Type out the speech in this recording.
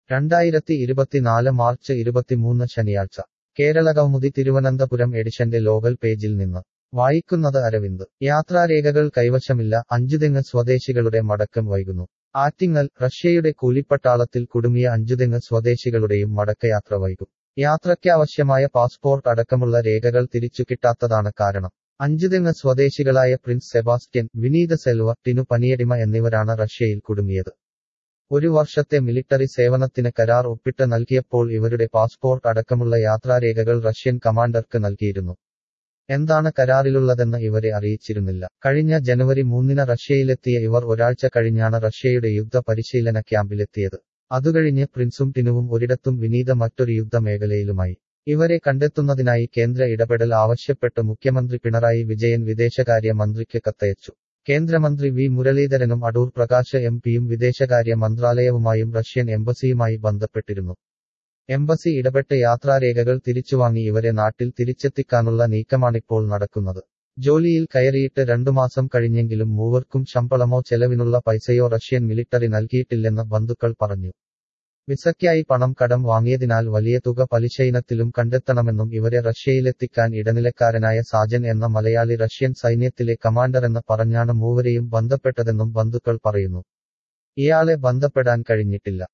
രണ്ടായിരത്തി ഇരുപത്തിനാല് മാർച്ച് ഇരുപത്തിമൂന്ന് ശനിയാഴ്ച കേരളകൗമുദി തിരുവനന്തപുരം എഡിഷന്റെ ലോകൽ പേജിൽ നിന്ന് വായിക്കുന്നത് അരവിന്ദ് യാത്രാരേഖകൾ കൈവശമില്ല അഞ്ചുതെങ്ങ് സ്വദേശികളുടെ മടക്കം വൈകുന്നു ആറ്റിങ്ങൽ റഷ്യയുടെ കൂലിപ്പട്ടാളത്തിൽ കുടുങ്ങിയ അഞ്ചുതെങ്ങ് സ്വദേശികളുടെയും മടക്കയാത്ര വൈകും യാത്രയ്ക്കാവശ്യമായ പാസ്പോർട്ട് അടക്കമുള്ള രേഖകൾ തിരിച്ചു കിട്ടാത്തതാണ് കാരണം അഞ്ചുതെങ്ങ് സ്വദേശികളായ പ്രിൻസ് സെബാസ്റ്റ്യൻ വിനീത സെൽവ ടിനു പനിയടിമ എന്നിവരാണ് റഷ്യയിൽ കുടുങ്ങിയത് ഒരു വർഷത്തെ മിലിട്ടറി സേവനത്തിന് കരാർ ഒപ്പിട്ട് നൽകിയപ്പോൾ ഇവരുടെ പാസ്പോർട്ട് അടക്കമുള്ള യാത്രാരേഖകൾ റഷ്യൻ കമാൻഡർക്ക് നൽകിയിരുന്നു എന്താണ് കരാറിലുള്ളതെന്ന് ഇവരെ അറിയിച്ചിരുന്നില്ല കഴിഞ്ഞ ജനുവരി മൂന്നിന് റഷ്യയിലെത്തിയ ഇവർ ഒരാഴ്ച കഴിഞ്ഞാണ് റഷ്യയുടെ യുദ്ധ പരിശീലന ക്യാമ്പിലെത്തിയത് അതുകഴിഞ്ഞ് പ്രിൻസും ടിനുവും ഒരിടത്തും വിനീത മറ്റൊരു യുദ്ധമേഖലയിലുമായി ഇവരെ കണ്ടെത്തുന്നതിനായി കേന്ദ്ര ഇടപെടൽ ആവശ്യപ്പെട്ട് മുഖ്യമന്ത്രി പിണറായി വിജയൻ വിദേശകാര്യ മന്ത്രിക്ക് കത്തയച്ചു കേന്ദ്രമന്ത്രി വി മുരളീധരനും അടൂർ പ്രകാശ് എം പിയും വിദേശകാര്യ മന്ത്രാലയവുമായും റഷ്യൻ എംബസിയുമായി ബന്ധപ്പെട്ടിരുന്നു എംബസി ഇടപെട്ട് യാത്രാരേഖകൾ തിരിച്ചുവാങ്ങി ഇവരെ നാട്ടിൽ തിരിച്ചെത്തിക്കാനുള്ള നീക്കമാണിപ്പോൾ നടക്കുന്നത് ജോലിയിൽ കയറിയിട്ട് രണ്ടു മാസം കഴിഞ്ഞെങ്കിലും മൂവർക്കും ശമ്പളമോ ചെലവിനുള്ള പൈസയോ റഷ്യൻ മിലിട്ടറി നൽകിയിട്ടില്ലെന്ന് ബന്ധുക്കൾ പറഞ്ഞു വിസയ്ക്കായി പണം കടം വാങ്ങിയതിനാൽ വലിയ തുക പലിശയിനത്തിലും കണ്ടെത്തണമെന്നും ഇവരെ റഷ്യയിലെത്തിക്കാൻ ഇടനിലക്കാരനായ സാജൻ എന്ന മലയാളി റഷ്യൻ സൈന്യത്തിലെ കമാൻഡറെന്ന് പറഞ്ഞാണ് മൂവരെയും ബന്ധപ്പെട്ടതെന്നും ബന്ധുക്കൾ പറയുന്നു ഇയാളെ ബന്ധപ്പെടാൻ കഴിഞ്ഞിട്ടില്ല